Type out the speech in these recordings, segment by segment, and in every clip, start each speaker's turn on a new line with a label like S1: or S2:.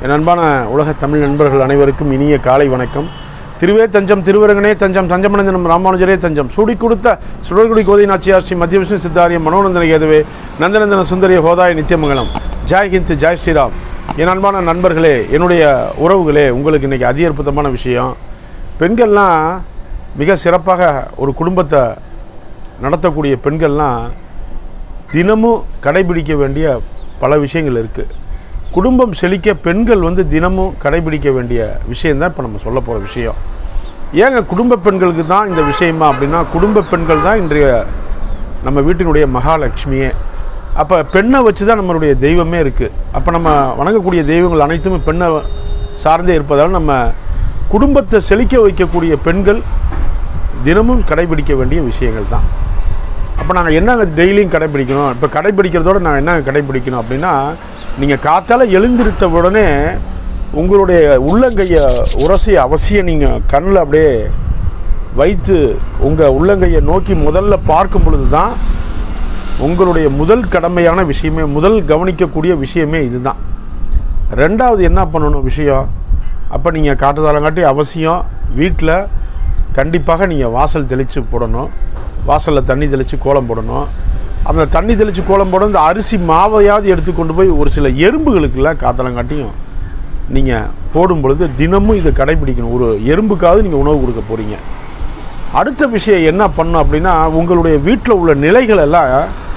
S1: என் அன்பான உலக தமிழ் நண்பர்கள் அனைவருக்கும் இனிய காலை வணக்கம் திருவே தஞ்சம் திருவரங்கனே தஞ்சம் தஞ்சமனந்தனம் ராமானுஜரே தஞ்சம் சூடி கொடுத்த சுடர்குடி கோதை நாச்சியார் ஸ்ரீ மத்திய விஷ்ணு சித்தாரியம் மனோநந்தன கேதுவே நந்தநந்தன சுந்தரிய ஹோதாய் நித்தியமங்கலம் ஜாய் ஹிந்த் ஜாய் ஸ்ரீராம் என் அன்பான நண்பர்களே என்னுடைய உறவுகளே உங்களுக்கு இன்றைக்கி அதி அற்புதமான விஷயம் பெண்கள்லாம் மிக சிறப்பாக ஒரு குடும்பத்தை நடத்தக்கூடிய பெண்கள்லாம் தினமும் கடைபிடிக்க வேண்டிய பல விஷயங்கள் இருக்குது குடும்பம் செழிக்க பெண்கள் வந்து தினமும் கடைபிடிக்க வேண்டிய விஷயந்தான் இப்போ நம்ம சொல்ல போகிற விஷயம் ஏங்க குடும்ப பெண்களுக்கு தான் இந்த விஷயமா அப்படின்னா குடும்ப பெண்கள் தான் இன்றைய நம்ம வீட்டினுடைய மகாலட்சுமியே அப்போ பெண்ணை வச்சு தான் நம்மளுடைய தெய்வமே இருக்குது அப்போ நம்ம வணங்கக்கூடிய தெய்வங்கள் அனைத்துமே பெண்ணை சார்ந்தே இருப்பதால் நம்ம குடும்பத்தை செழிக்க வைக்கக்கூடிய பெண்கள் தினமும் கடைபிடிக்க வேண்டிய விஷயங்கள் தான் அப்போ நாங்கள் என்னங்க டெய்லியும் கடைபிடிக்கணும் இப்போ கடைபிடிக்கிறதோட நாங்கள் என்ன கடைபிடிக்கணும் அப்படின்னா நீங்கள் காத்தால எழுந்திருத்த உடனே உங்களுடைய உள்ளங்கையை உரசி அவசியம் நீங்கள் கண்ணில் அப்படியே வைத்து உங்கள் உள்ளங்கையை நோக்கி முதல்ல பார்க்கும் பொழுது தான் உங்களுடைய முதல் கடமையான விஷயமே முதல் கவனிக்கக்கூடிய விஷயமே இதுதான் ரெண்டாவது என்ன பண்ணணும் விஷயம் அப்போ நீங்கள் காட்டுதாலங்காட்டி அவசியம் வீட்டில் கண்டிப்பாக நீங்கள் வாசல் தெளித்து போடணும் வாசலில் தண்ணி தெளித்து கோலம் போடணும் அந்த தண்ணி தெளித்து கோலம் போட இந்த அரிசி மாவையாவது எடுத்து கொண்டு போய் ஒரு சில எறும்புகளுக்கெல்லாம் காத்தலங்காட்டியும் நீங்கள் போடும் பொழுது தினமும் இதை கடைபிடிக்கணும் ஒரு எறும்புக்காவது நீங்கள் உணவு கொடுக்க போகிறீங்க அடுத்த விஷயம் என்ன பண்ணும் அப்படின்னா உங்களுடைய வீட்டில் உள்ள நிலைகள் எல்லாம்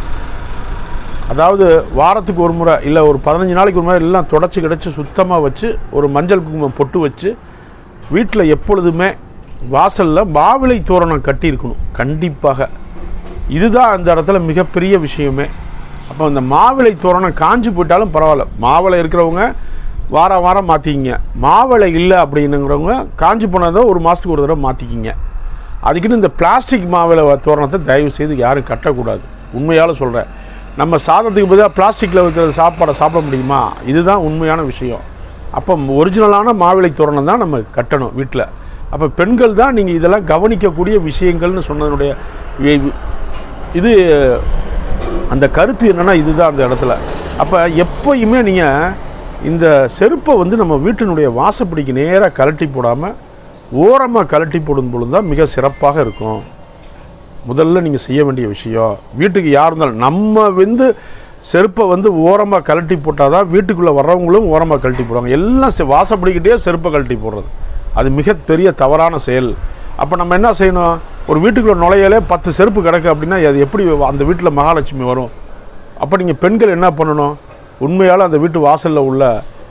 S1: அதாவது வாரத்துக்கு ஒரு முறை இல்லை ஒரு பதினஞ்சு நாளைக்கு ஒரு முறை எல்லாம் தொடச்சி கிடச்சி சுத்தமாக வச்சு ஒரு மஞ்சள் குங்குமம் பொட்டு வச்சு வீட்டில் எப்பொழுதுமே வாசலில் மாவிளை தோரணம் கட்டியிருக்கணும் கண்டிப்பாக இதுதான் அந்த இடத்துல மிகப்பெரிய விஷயமே அப்போ அந்த மாவிளை தோரணம் காஞ்சு போயிட்டாலும் பரவாயில்ல மாவிளை இருக்கிறவங்க வாரம் வாரம் மாற்றிக்கிங்க மாவிளை இல்லை அப்படின்னுங்கிறவங்க காஞ்சு போனதை ஒரு மாதத்துக்கு ஒரு தடவை மாற்றிக்கிங்க அதுக்குன்னு இந்த பிளாஸ்டிக் மாவிளை தோரணத்தை தயவு செய்து யாரும் கட்டக்கூடாது உண்மையால் சொல்கிறேன் நம்ம சாதத்துக்கு பதிலாக பிளாஸ்டிக்கில் வைக்கிற சாப்பாடை சாப்பிட முடியுமா இதுதான் உண்மையான விஷயம் அப்போ ஒரிஜினலான மாவிளை தோரணம் தான் நம்ம கட்டணும் வீட்டில் அப்போ பெண்கள் தான் நீங்கள் இதெல்லாம் கவனிக்கக்கூடிய விஷயங்கள்னு சொன்னதனுடைய வி- இது அந்த கருத்து என்னென்னா இதுதான் அந்த இடத்துல அப்போ எப்பயுமே நீங்கள் இந்த செருப்பை வந்து நம்ம வீட்டினுடைய வாசப்படிக்கு நேராக கழட்டி போடாமல் ஓரமாக கழட்டி போடும் பொழுது தான் மிக சிறப்பாக இருக்கும் முதல்ல நீங்கள் செய்ய வேண்டிய விஷயம் வீட்டுக்கு யார் இருந்தாலும் நம்ம வந்து செருப்பை வந்து ஓரமாக கழட்டி போட்டால் தான் வீட்டுக்குள்ளே வர்றவங்களும் ஓரமாக கழட்டி போடுவாங்க எல்லாம் செ- வாசப்படிக்கிட்டே செருப்பை கழட்டி போடுறது அது மிகப்பெரிய தவறான செயல் அப்போ நம்ம என்ன செய்யணும் ஒரு வீட்டுக்குள்ளே நுழையலே பத்து செருப்பு கிடக்கு அப்படின்னா அது எப்படி அந்த வீட்டில் மகாலட்சுமி வரும் அப்போ நீங்கள் பெண்கள் என்ன பண்ணணும் உண்மையால் அந்த வீட்டு வாசலில் உள்ள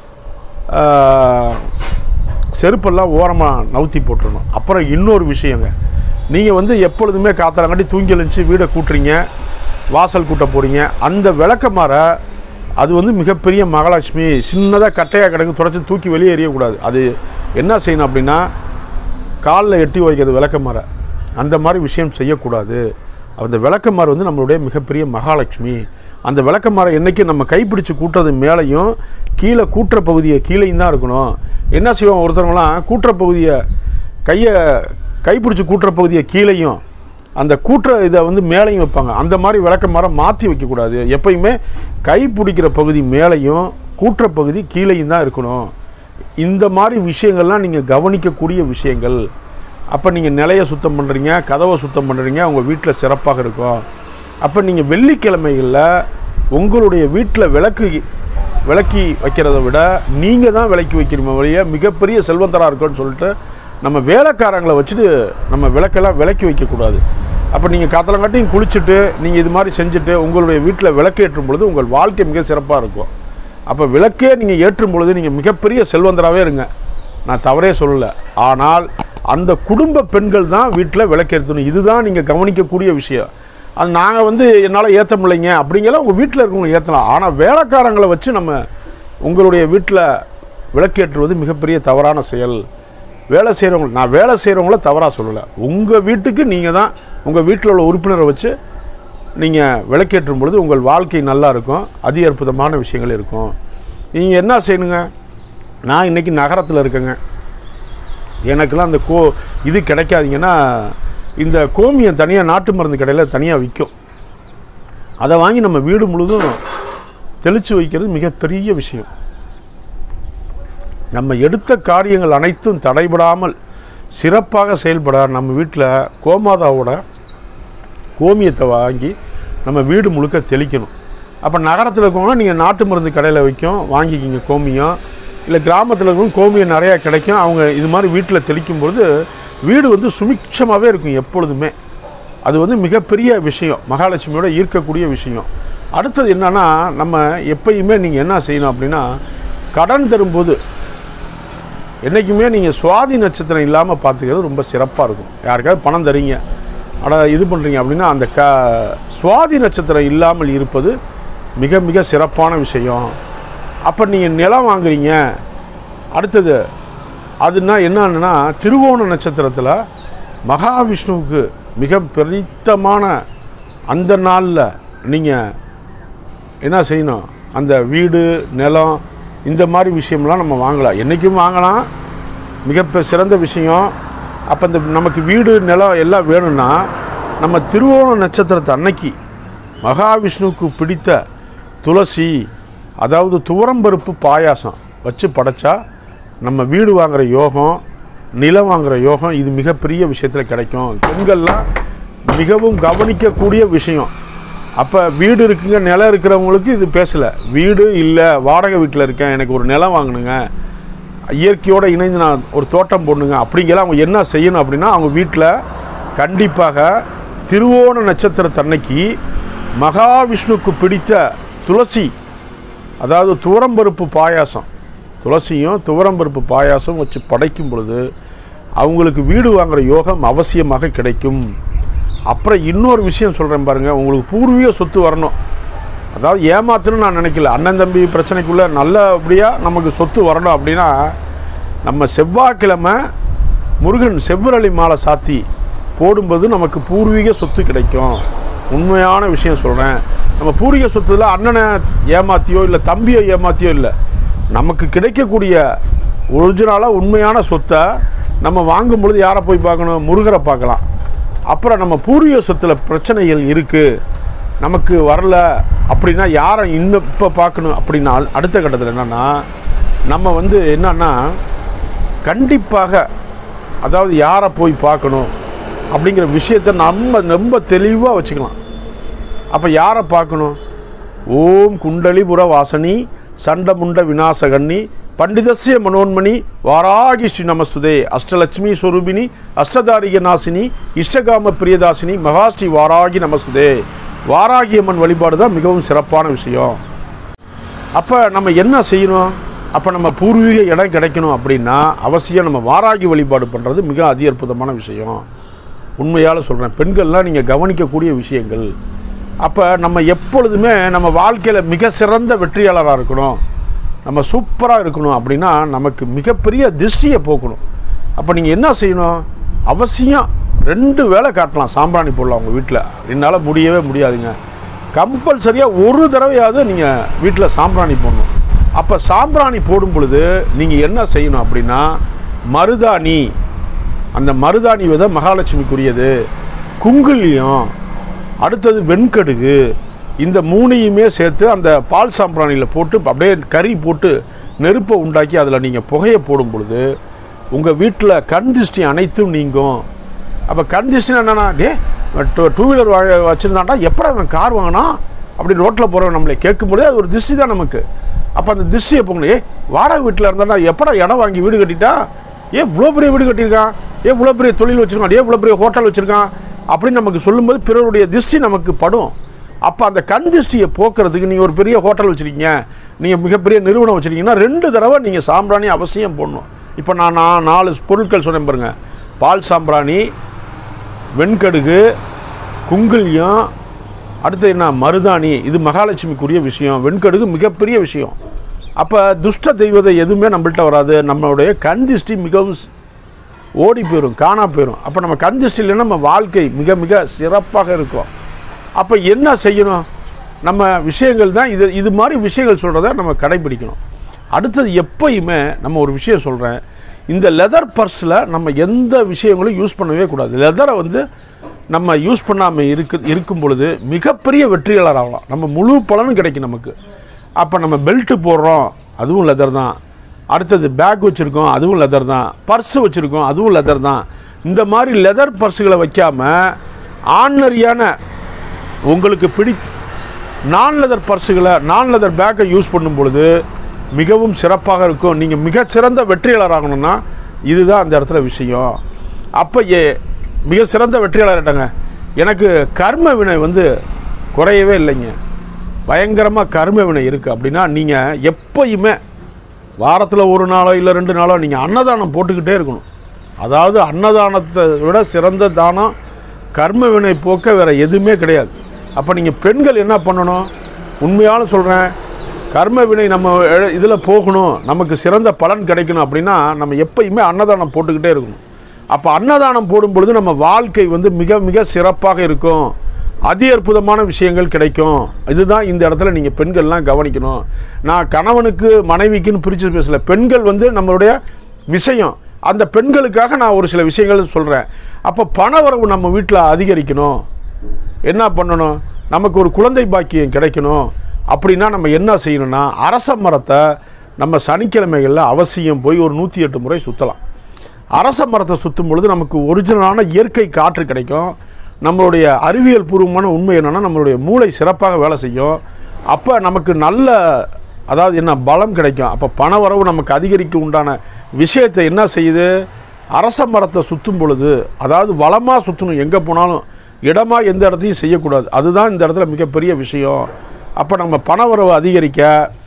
S1: ஆஹ், செருப்பெல்லாம் ஓரமாக நவுத்தி போட்டுறணும் அப்புறம் இன்னொரு விஷயங்க நீங்கள் வந்து எப்பொழுதுமே காத்தாலங்காட்டி தூங்கி எழுந்துச்சு வீடை கூட்டுறீங்க வாசல் கூட்ட போகிறீங்க அந்த விளக்கமாற அது வந்து மிகப்பெரிய மகாலட்சுமி சின்னதாக கட்டையாக கிடக்கு தொடச்சி தூக்கி வெளியே எறியக்கூடாது அது என்ன செய்யணும் அப்படின்னா காலில் எட்டி வைக்கிறது விளக்கமாற அந்த மாதிரி விஷயம் செய்யக்கூடாது அந்த விளக்கமாறு வந்து நம்மளுடைய மிகப்பெரிய மகாலட்சுமி அந்த விளக்கமாரை என்றைக்கும் நம்ம கைப்பிடிச்சு கூட்டுறது மேலேயும் கீழே கூட்டுற பகுதியை கீழேயும் தான் இருக்கணும் என்ன செய்வோம் ஒருத்தவங்களாம் கூட்டுற பகுதியை கையை கைப்பிடிச்சு கூட்டுற பகுதியை கீழேயும் அந்த கூட்டுற இதை வந்து மேலேயும் வைப்பாங்க அந்த மாதிரி விளக்கமாரை மாற்றி வைக்கக்கூடாது எப்பயுமே கை பிடிக்கிற பகுதி மேலேயும் கூட்டுற பகுதி கீழேயும் தான் இருக்கணும் இந்த மாதிரி விஷயங்கள்லாம் நீங்கள் கவனிக்கக்கூடிய விஷயங்கள் அப்போ நீங்கள் நிலையை சுத்தம் பண்ணுறீங்க கதவை சுத்தம் பண்ணுறீங்க உங்கள் வீட்டில் சிறப்பாக இருக்கும் அப்போ நீங்கள் வெள்ளிக்கிழமைகளில் உங்களுடைய வீட்டில் விளக்கு விளக்கி வைக்கிறத விட நீங்கள் தான் விளக்கி வைக்கிறீங்க வழிய மிகப்பெரிய செல்வந்தராக இருக்கும்னு சொல்லிட்டு நம்ம வேலைக்காரங்களை வச்சுட்டு நம்ம விளக்கெல்லாம் விளக்கி வைக்கக்கூடாது அப்போ நீங்கள் காத்தலங்காட்டியும் குளிச்சுட்டு நீங்கள் இது மாதிரி செஞ்சுட்டு உங்களுடைய வீட்டில் விளக்கு ஏற்றும் பொழுது உங்கள் வாழ்க்கை மிக சிறப்பாக இருக்கும் அப்போ விளக்கே நீங்கள் ஏற்றும் பொழுது நீங்கள் மிகப்பெரிய செல்வந்தராகவே இருங்க நான் தவறே சொல்லலை ஆனால் அந்த குடும்ப பெண்கள் தான் வீட்டில் விளக்கேற்றணும் இதுதான் நீங்கள் கவனிக்கக்கூடிய விஷயம் அது நாங்கள் வந்து என்னால் ஏற்ற முடியலைங்க அப்படிங்கலாம் உங்கள் வீட்டில் இருக்கவங்க ஏற்றலாம் ஆனால் வேலைக்காரங்களை வச்சு நம்ம உங்களுடைய வீட்டில் விளக்கேற்றுவது மிகப்பெரிய தவறான செயல் வேலை செய்கிறவங்க நான் வேலை செய்கிறவங்கள தவறாக சொல்லலை உங்கள் வீட்டுக்கு நீங்கள் தான் உங்கள் வீட்டில் உள்ள உறுப்பினரை வச்சு நீங்கள் விளக்கேற்றும் பொழுது உங்கள் வாழ்க்கை நல்லா இருக்கும் அதி அற்புதமான விஷயங்கள் இருக்கும் நீங்கள் என்ன செய்யணுங்க நான் இன்றைக்கி நகரத்தில் இருக்கேங்க எனக்கெல்லாம் அந்த கோ இது கிடைக்காதீங்கன்னா இந்த கோமியம் தனியாக நாட்டு மருந்து கடையில் தனியாக விற்கும் அதை வாங்கி நம்ம வீடு முழுதும் தெளித்து வைக்கிறது மிகப்பெரிய விஷயம் நம்ம எடுத்த காரியங்கள் அனைத்தும் தடைபடாமல் சிறப்பாக செயல்பட நம்ம வீட்டில் கோமாதாவோட கோமியத்தை வாங்கி நம்ம வீடு முழுக்க தெளிக்கணும் அப்போ நகரத்தில் இருக்கவங்க நீங்கள் நாட்டு மருந்து கடையில் வைக்கும் வாங்கிக்கிங்க கோமியம் இல்லை கிராமத்தில் இருக்கவங்க கோமியம் நிறையா கிடைக்கும் அவங்க இது மாதிரி வீட்டில் தெளிக்கும்போது வீடு வந்து சுமிட்சமாகவே இருக்கும் எப்பொழுதுமே அது வந்து மிகப்பெரிய விஷயம் மகாலட்சுமியோட ஈர்க்கக்கூடிய விஷயம் அடுத்தது என்னன்னா நம்ம எப்பயுமே நீங்கள் என்ன செய்யணும் அப்படின்னா கடன் தரும்போது என்றைக்குமே நீங்கள் சுவாதி நட்சத்திரம் இல்லாமல் பார்த்துக்கிறது ரொம்ப சிறப்பாக இருக்கும் யாருக்காவது பணம் தரீங்க அட இது பண்ணுறீங்க அப்படின்னா அந்த க சுவாதி நட்சத்திரம் இல்லாமல் இருப்பது மிக மிக சிறப்பான விஷயம் அப்போ நீங்கள் நிலம் வாங்குறீங்க அடுத்தது அதுனா என்னன்னா திருவோண நட்சத்திரத்தில் மகாவிஷ்ணுவுக்கு மிக பிடித்தமான அந்த நாளில் நீங்கள் என்ன செய்யணும் அந்த வீடு நிலம் இந்த மாதிரி விஷயம்லாம் நம்ம வாங்கலாம் என்றைக்கும் வாங்கலாம் மிக பெ- சிறந்த விஷயம் அப்போ இந்த நமக்கு வீடு நிலம் எல்லாம் வேணும்னா நம்ம திருவோண நட்சத்திரத்தை அன்னைக்கு மகாவிஷ்ணுவுக்கு பிடித்த துளசி அதாவது துவரம்பருப்பு பாயாசம் வச்சு படைச்சா நம்ம வீடு வாங்குற யோகம் நிலம் வாங்குற யோகம் இது மிகப்பெரிய விஷயத்தில் கிடைக்கும் பெண்கள்லாம் மிகவும் கவனிக்கக்கூடிய விஷயம் அப்போ வீடு இருக்குங்க நிலம் இருக்கிறவங்களுக்கு இது பேசலை வீடு இல்லை வாடகை வீட்டில் இருக்கேன் எனக்கு ஒரு நிலம் வாங்கணுங்க இயற்கையோடு இணைந்து நான் ஒரு தோட்டம் போடணுங்க அப்படிங்கிற அவங்க என்ன செய்யணும் அப்படின்னா அவங்க வீட்டில் கண்டிப்பாக திருவோண நட்சத்திரத்தன்னைக்கு மகாவிஷ்ணுவுக்கு பிடித்த துளசி அதாவது துவரம்பருப்பு பாயாசம் துளசியும் துவரம்பருப்பு பாயாசம் வச்சு படைக்கும் பொழுது அவங்களுக்கு வீடு வாங்குற யோகம் அவசியமாக கிடைக்கும் அப்புறம் இன்னொரு விஷயம் சொல்கிறேன் பாருங்கள் உங்களுக்கு பூர்வீக சொத்து வரணும் அதாவது ஏமாத்தணும்னு நான் நினைக்கல அண்ணன் தம்பி பிரச்சனைக்குள்ளே நல்லபடியாக நமக்கு சொத்து வரணும் அப்படின்னா நம்ம செவ்வாய்க்கிழமை முருகன் செவ்வரளி மாலை சாத்தி போடும்போது நமக்கு பூர்வீக சொத்து கிடைக்கும் உண்மையான விஷயம் சொல்கிறேன் நம்ம பூர்வீக சொத்துல அண்ணனை ஏமாத்தியோ இல்லை தம்பியை ஏமாத்தியோ இல்லை நமக்கு கிடைக்கக்கூடிய ஒரிஜினலாக உண்மையான சொத்தை நம்ம வாங்கும் பொழுது யாரை போய் பார்க்கணும் முருகரை பார்க்கலாம் அப்புறம் நம்ம பூர்வீக சொத்தில் பிரச்சனைகள் இருக்குது நமக்கு வரல அப்படின்னா யாரை இன்னும் இப்போ பார்க்கணும் அப்படின்னா அடுத்த கட்டத்தில் என்னென்னா நம்ம வந்து என்னன்னா கண்டிப்பாக அதாவது யாரை போய் பார்க்கணும் அப்படிங்கிற விஷயத்தை நம்ம ரொம்ப தெளிவாக வச்சுக்கலாம் அப்போ யாரை பார்க்கணும் ஓம் குண்டலிபுர வாசனி சண்டமுண்ட விநாசகன்னி பண்டிதஸ்ய மனோன்மணி வாராகி ஸ்ரீ நமஸ்துதே அஷ்டலட்சுமி ஸ்வரூபிணி அஷ்டதாரிக நாசினி இஷ்டகாம பிரியதாசினி மகாஸ்ரீ வாராகி நமஸ்துதே வாராகி அம்மன் வழிபாடு தான் மிகவும் சிறப்பான விஷயம் அப்போ நம்ம என்ன செய்யணும் அப்போ நம்ம பூர்வீக இடம் கிடைக்கணும் அப்படின்னா அவசியம் நம்ம வாராகி வழிபாடு பண்ணுறது மிக அதி அற்புதமான விஷயம் உண்மையால் சொல்கிறேன் பெண்கள்லாம் நீங்கள் கவனிக்கக்கூடிய விஷயங்கள் அப்போ நம்ம எப்பொழுதுமே நம்ம வாழ்க்கையில் மிக சிறந்த வெற்றியாளராக இருக்கணும் நம்ம சூப்பராக இருக்கணும் அப்படின்னா நமக்கு மிகப்பெரிய திருஷ்டியை போக்கணும் அப்போ நீங்கள் என்ன செய்யணும் அவசியம் ரெண்டு வேளை காட்டலாம் சாம்பிராணி போடலாம் உங்கள் வீட்டில் என்னால் முடியவே முடியாதுங்க கம்பல்சரியாக ஒரு தடவையாவது நீங்கள் வீட்டில் சாம்பிராணி போடணும் அப்போ சாம்பிராணி போடும் பொழுது நீங்கள் என்ன செய்யணும் அப்படின்னா மருதாணி அந்த மருதாணி விதை மகாலட்சுமிக்குரியது குங்குலியம் அடுத்தது வெண்கடுகு இந்த மூணையுமே சேர்த்து அந்த பால் சாம்பிராணியில் போட்டு அப்படியே கறி போட்டு நெருப்பை உண்டாக்கி அதில் நீங்கள் புகையை போடும் பொழுது உங்கள் வீட்டில் கண் திருஷ்டி அனைத்தும் நீங்கும் அப்போ கண் திருஷ்டினா என்னன்னா டே டூ டூ வீலர் வச்சுருந்தாண்டா எப்படா அவன் கார் வாங்கினான் அப்படி ரோட்டில் போகிறவன் நம்மளை கேட்கும்போது அது ஒரு திருஷ்டி தான் நமக்கு அப்போ அந்த திருஷ்டியை போகணும் ஏ வாடகை வீட்டில் இருந்தாண்டா எப்படா இடம் வாங்கி வீடு கட்டிட்டா ஏன் இவ்வளோ பெரிய வீடு கட்டியிருக்கான் ஏன் இவ்வளோ பெரிய தொழில் வச்சுருக்கான் ஏன் இவ்வளோ பெரிய ஹோட்டல் வச்சுருக்கான் அப்படின்னு நமக்கு சொல்லும்போது பிறருடைய திருஷ்டி நமக்கு படும் அப்போ அந்த கண் திருஷ்டியை போக்குறதுக்கு நீங்கள் ஒரு பெரிய ஹோட்டல் வச்சுருக்கீங்க நீங்கள் மிகப்பெரிய நிறுவனம் வச்சுருக்கீங்கன்னா ரெண்டு தடவை நீங்கள் சாம்பிராணி அவசியம் போடணும் இப்போ நான் நான் நாலு பொருட்கள் சொன்னேன் பாருங்க பால் சாம்பிராணி வெண்கடுகு குங்குலியம் அடுத்து என்ன மருதாணி இது மகாலட்சுமிக்குரிய விஷயம் வெண்கடுகு மிகப்பெரிய விஷயம் அப்போ துஷ்ட தெய்வதை எதுவுமே நம்மள்ட்ட வராது நம்மளுடைய கண் திருஷ்டி மிகவும் ஸ்- ஓடி போயிடும் காணா போயிடும் அப்போ நம்ம கண் திருஷ்டி இல்லைன்னா நம்ம வாழ்க்கை மிக மிக சிறப்பாக இருக்கும் அப்போ என்ன செய்யணும் நம்ம விஷயங்கள் தான் இது இது மாதிரி விஷயங்கள் சொல்கிறத நம்ம கடைபிடிக்கணும் அடுத்தது எப்பயுமே நம்ம ஒரு விஷயம் சொல்கிறேன் இந்த லெதர் பர்ஸில் நம்ம எந்த விஷயங்களும் யூஸ் பண்ணவே கூடாது லெதரை வந்து நம்ம யூஸ் பண்ணாமல் இருக்கு இருக்கும் பொழுது மிகப்பெரிய வெற்றியாளர் ஆகலாம் நம்ம முழு பலனும் கிடைக்கும் நமக்கு அப்போ நம்ம பெல்ட்டு போடுறோம் அதுவும் லெதர் தான் அடுத்தது பேக் வச்சுருக்கோம் அதுவும் லெதர் தான் பர்ஸு வச்சுருக்கோம் அதுவும் லெதர் தான் இந்த மாதிரி லெதர் பர்ஸுகளை வைக்காம ஆர்டினரியான உங்களுக்கு பிடி நான் லெதர் பர்ஸுகளை நான் லெதர் பேக்கை யூஸ் பண்ணும் பொழுது மிகவும் சிறப்பாக இருக்கும் நீங்கள் மிகச்சிறந்த வெற்றியாளர் ஆகணும்னா இதுதான் அந்த இடத்துல விஷயம் அப்போ ஏ மிக சிறந்த வெற்றியாளர்கிட்டங்க எனக்கு கர்ம வினை வந்து குறையவே இல்லைங்க பயங்கரமாக கர்ம வினை இருக்குது அப்படின்னா நீங்கள் எப்பயுமே வாரத்தில் ஒரு நாளோ இல்லை ரெண்டு நாளோ நீங்கள் அன்னதானம் போட்டுக்கிட்டே இருக்கணும் அதாவது அன்னதானத்தை விட சிறந்த தானம் கர்ம வினை போக்க வேறு எதுவுமே கிடையாது அப்போ நீங்கள் பெண்கள் என்ன பண்ணணும் உண்மையாலும் சொல்கிறேன் கர்ம வினை நம்ம இதில் போகணும் நமக்கு சிறந்த பலன் கிடைக்கணும் அப்படின்னா நம்ம எப்பயுமே அன்னதானம் போட்டுக்கிட்டே இருக்கணும் அப்போ அன்னதானம் போடும் பொழுது நம்ம வாழ்க்கை வந்து மிக மிக சிறப்பாக இருக்கும் அதி அற்புதமான விஷயங்கள் கிடைக்கும் இதுதான் இந்த இடத்துல நீங்கள் பெண்கள்லாம் கவனிக்கணும் நான் கணவனுக்கு மனைவிக்குன்னு பிரித்து பேசல பெண்கள் வந்து நம்மளுடைய விஷயம் அந்த பெண்களுக்காக நான் ஒரு சில விஷயங்கள் சொல்கிறேன் அப்போ பண வரவு நம்ம வீட்டில் அதிகரிக்கணும் என்ன பண்ணணும் நமக்கு ஒரு குழந்தை பாக்கியம் கிடைக்கணும் அப்படின்னா நம்ம என்ன செய்யணும்னா அரச மரத்தை நம்ம சனிக்கிழமைகளில் அவசியம் போய் ஒரு நூற்றி எட்டு முறை சுற்றலாம் அரச மரத்தை சுற்றும் பொழுது நமக்கு ஒரிஜினலான இயற்கை காற்று கிடைக்கும் நம்மளுடைய அறிவியல் பூர்வமான உண்மை என்னென்னா நம்மளுடைய மூளை சிறப்பாக வேலை செய்யும் அப்போ நமக்கு நல்ல அதாவது என்ன பலம் கிடைக்கும் அப்போ பண வரவு நமக்கு அதிகரிக்க உண்டான விஷயத்தை என்ன செய்யுது அரச மரத்தை சுற்றும் பொழுது அதாவது வளமாக சுற்றணும் எங்கே போனாலும் இடமா எந்த இடத்தையும் செய்யக்கூடாது அதுதான் இந்த இடத்துல மிகப்பெரிய விஷயம் அப்போ நம்ம பண வரவு அதிகரிக்க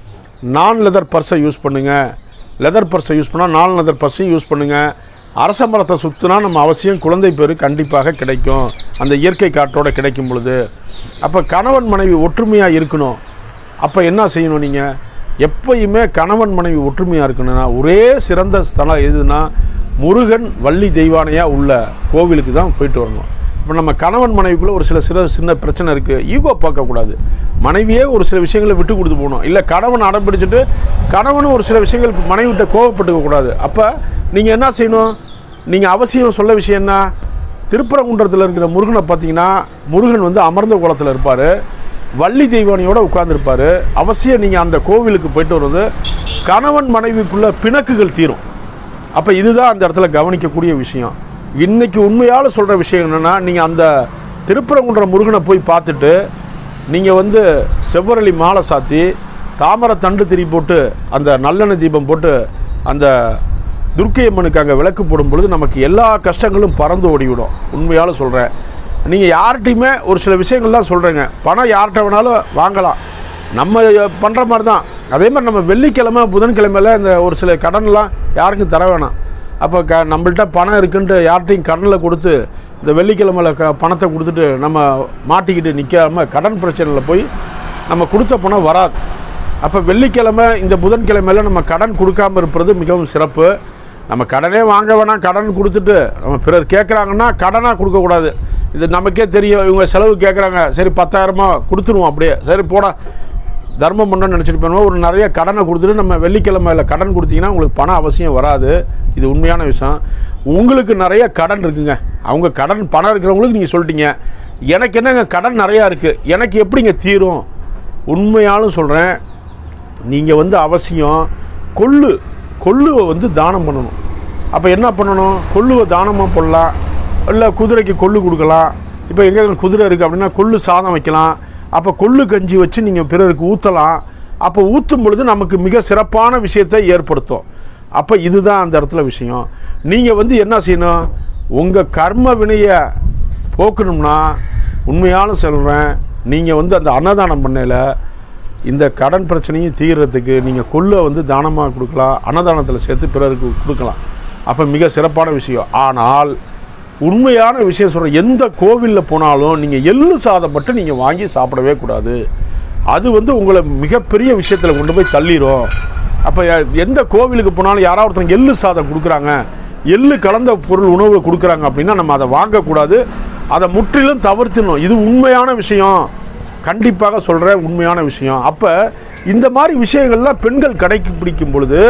S1: நான் லெதர் பர்ஸை யூஸ் பண்ணுங்கள் லெதர் பர்ஸை யூஸ் பண்ணால் நான் லெதர் பர்ஸையும் யூஸ் பண்ணுங்கள் அரச மரத்தை சுற்றினா நம்ம அவசியம் குழந்தை பேர் கண்டிப்பாக கிடைக்கும் அந்த இயற்கை காற்றோட கிடைக்கும் பொழுது அப்போ கணவன் மனைவி ஒற்றுமையாக இருக்கணும் அப்போ என்ன செய்யணும் நீங்கள் எப்பயுமே கணவன் மனைவி ஒற்றுமையாக இருக்கணும்னா ஒரே சிறந்த ஸ்தலம் எதுனா முருகன் வள்ளி தெய்வானையாக உள்ள கோவிலுக்கு தான் போயிட்டு வரணும் இப்போ நம்ம கணவன் மனைவிக்குள்ளே ஒரு சில சில சின்ன பிரச்சனை இருக்குது ஈகோ பார்க்கக்கூடாது மனைவியே ஒரு சில விஷயங்களை விட்டு கொடுத்து போகணும் இல்லை கணவன் அடம் பிடிச்சிட்டு கணவனும் ஒரு சில விஷயங்கள் மனைவிட்ட கோவப்பட்டுக்க கூடாது அப்போ நீங்கள் என்ன செய்யணும் நீங்கள் அவசியம் சொல்ல விஷயம் என்ன திருப்பரங்குன்றத்தில் இருக்கிற முருகனை பார்த்தீங்கன்னா முருகன் வந்து அமர்ந்த குளத்தில் இருப்பார் வள்ளி தெய்வானியோட உட்கார்ந்துருப்பார் அவசியம் நீங்கள் அந்த கோவிலுக்கு போயிட்டு வர்றது கணவன் மனைவிக்குள்ள பிணக்குகள் தீரும் அப்போ இதுதான் அந்த இடத்துல கவனிக்கக்கூடிய விஷயம் இன்னைக்கு உண்மையால் சொல்கிற விஷயம் என்னென்னா நீங்கள் அந்த திருப்பரங்குன்ற முருகனை போய் பார்த்துட்டு நீங்கள் வந்து செவ்வரளி மாலை சாத்தி தாமரை தண்டு திரி போட்டு அந்த நல்லெண்ணெய் தீபம் போட்டு அந்த துர்க்கை அம்மனுக்கு அங்கே விளக்கு போடும் பொழுது நமக்கு எல்லா கஷ்டங்களும் பறந்து ஓடிவிடும் உண்மையால் சொல்கிறேன் நீங்கள் யார்கிட்டையுமே ஒரு சில விஷயங்கள்லாம் சொல்கிறேங்க பணம் யார்கிட்ட வேணாலும் வாங்கலாம் நம்ம பண்ணுற மாதிரி தான் அதே மாதிரி நம்ம வெள்ளிக்கிழமை புதன்கிழமையில இந்த ஒரு சில கடன்லாம் யாருக்கும் தர வேணாம் அப்போ க நம்மள்ட்ட பணம் இருக்குன்ட்டு யார்கிட்டையும் கடனில் கொடுத்து இந்த வெள்ளிக்கிழமையில க பணத்தை கொடுத்துட்டு நம்ம மாட்டிக்கிட்டு நிற்காம கடன் பிரச்சனையில் போய் நம்ம கொடுத்த பணம் வராது அப்போ வெள்ளிக்கிழமை இந்த புதன்கிழமையில நம்ம கடன் கொடுக்காம இருப்பது மிகவும் சிறப்பு நம்ம கடனே வாங்க வேணாம் கடன் கொடுத்துட்டு நம்ம பிறர் கேட்குறாங்கன்னா கடனாக கொடுக்கக்கூடாது இது நமக்கே தெரியும் இவங்க செலவு கேட்குறாங்க சரி பத்தாயிரமா கொடுத்துருவோம் அப்படியே சரி போடா தர்மம் பண்ணணும்னு நினச்சிட்டு போனோம் ஒரு நிறைய கடனை கொடுத்துட்டு நம்ம வெள்ளிக்கிழமையில் கடன் கொடுத்தீங்கன்னா உங்களுக்கு பணம் அவசியம் வராது இது உண்மையான விஷயம் உங்களுக்கு நிறைய கடன் இருக்குங்க அவங்க கடன் பணம் இருக்கிறவங்களுக்கு நீங்கள் சொல்லிட்டீங்க எனக்கு என்னங்க கடன் நிறையா இருக்குது எனக்கு எப்படிங்க தீரும் உண்மையாலும் சொல்கிறேன் நீங்கள் வந்து அவசியம் கொள்ளு கொள்ளுவை வந்து தானம் பண்ணணும் அப்போ என்ன பண்ணணும் கொள்ளுவை தானமாக போடலாம் இல்லை குதிரைக்கு கொள்ளு கொடுக்கலாம் இப்போ எங்கே குதிரை இருக்குது அப்படின்னா கொள்ளு சாதம் வைக்கலாம் அப்போ கொள்ளு கஞ்சி வச்சு நீங்கள் பிறருக்கு ஊற்றலாம் அப்போ ஊற்றும் பொழுது நமக்கு மிக சிறப்பான விஷயத்தை ஏற்படுத்தும் அப்போ இதுதான் அந்த இடத்துல விஷயம் நீங்கள் வந்து என்ன செய்யணும் உங்கள் கர்ம வினையை போக்கணும்னா உண்மையாலும் சொல்கிறேன் நீங்கள் வந்து அந்த அன்னதானம் பண்ணையில் இந்த கடன் பிரச்சனையும் தீர்றதுக்கு நீங்கள் கொள்ளை வந்து தானமாக கொடுக்கலாம் அன்னதானத்தில் சேர்த்து பிறருக்கு கொடுக்கலாம் அப்போ மிக சிறப்பான விஷயம் ஆனால் உண்மையான விஷயம் சொல்கிறேன் எந்த கோவிலில் போனாலும் நீங்கள் எள்ளு சாதம் மட்டும் நீங்கள் வாங்கி சாப்பிடவே கூடாது அது வந்து உங்களை மிகப்பெரிய விஷயத்தில் கொண்டு போய் தள்ளிடும் அப்போ எந்த கோவிலுக்கு போனாலும் யாராவது ஒருத்தங்க எள்ளு சாதம் கொடுக்குறாங்க எள்ளு கலந்த பொருள் உணவு கொடுக்குறாங்க அப்படின்னா நம்ம அதை வாங்கக்கூடாது அதை முற்றிலும் தவிர்த்துணும் இது உண்மையான விஷயம் கண்டிப்பாக சொல்கிற உண்மையான விஷயம் அப்போ இந்த மாதிரி விஷயங்கள்லாம் பெண்கள் கடைப்பிடிக்கும் பொழுது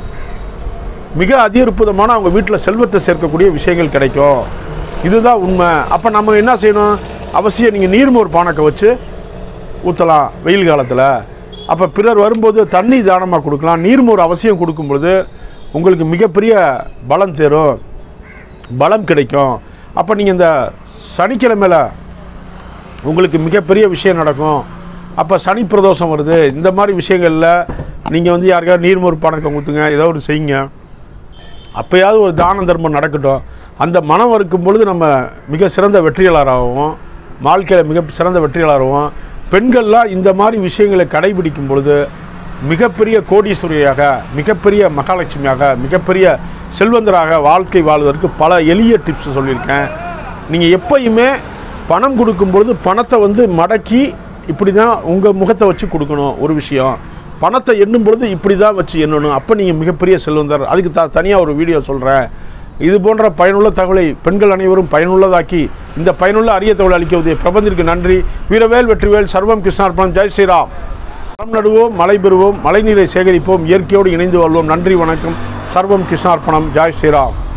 S1: மிக அதிகற்புதமான அவங்க வீட்டில் செல்வத்தை சேர்க்கக்கூடிய விஷயங்கள் கிடைக்கும் இதுதான் உண்மை அப்போ நம்ம என்ன செய்யணும் அவசியம் நீங்கள் நீர்மோர் பானக்கை வச்சு ஊற்றலாம் வெயில் காலத்தில் அப்போ பிறர் வரும்போது தண்ணி தானமாக கொடுக்கலாம் நீர்மோர் அவசியம் கொடுக்கும் பொழுது உங்களுக்கு மிகப்பெரிய பலம் தேரும் பலம் கிடைக்கும் அப்போ நீங்கள் இந்த சனிக்கிழமையில் உங்களுக்கு மிகப்பெரிய விஷயம் நடக்கும் அப்போ சனி பிரதோஷம் வருது இந்த மாதிரி விஷயங்களில் நீங்கள் வந்து யாருக்காவது நீர்மோர் பணக்கம் கொடுத்துங்க ஏதோ ஒரு செய்யுங்க அப்போயாவது ஒரு தான தர்மம் நடக்கட்டும் அந்த மனம் இருக்கும் பொழுது நம்ம மிக சிறந்த வெற்றியாளராகவும் வாழ்க்கையில் மிக சிறந்த வெற்றியாளராகவும் பெண்கள்லாம் இந்த மாதிரி விஷயங்களை கடைபிடிக்கும் பொழுது மிகப்பெரிய கோடீஸ்வரியாக மிகப்பெரிய மகாலட்சுமியாக மிகப்பெரிய செல்வந்தராக வாழ்க்கை வாழ்வதற்கு பல எளிய டிப்ஸ் சொல்லியிருக்கேன் நீங்கள் எப்பயுமே பணம் கொடுக்கும் பொழுது பணத்தை வந்து மடக்கி இப்படி தான் உங்கள் முகத்தை வச்சு கொடுக்கணும் ஒரு விஷயம் பணத்தை எண்ணும் பொழுது இப்படி தான் வச்சு எண்ணணும் அப்போ நீங்கள் மிகப்பெரிய செல்வந்தர் அதுக்கு த தனியாக ஒரு வீடியோ சொல்கிறேன் இது போன்ற பயனுள்ள தகவலை பெண்கள் அனைவரும் பயனுள்ளதாக்கி இந்த பயனுள்ள அரிய தகவல் அளிக்க பிரபந்திற்கு நன்றி வீரவேல் வெற்றிவேல் சர்வம் கிருஷ்ணார்ப்பணம் ஜெய் ஸ்ரீராம் மரம் நடுவோம் மழை பெறுவோம் மழைநீரை சேகரிப்போம் இயற்கையோடு இணைந்து வாழ்வோம் நன்றி வணக்கம் சர்வம் கிருஷ்ணார்ப்பணம் ஜெய் ஸ்ரீராம்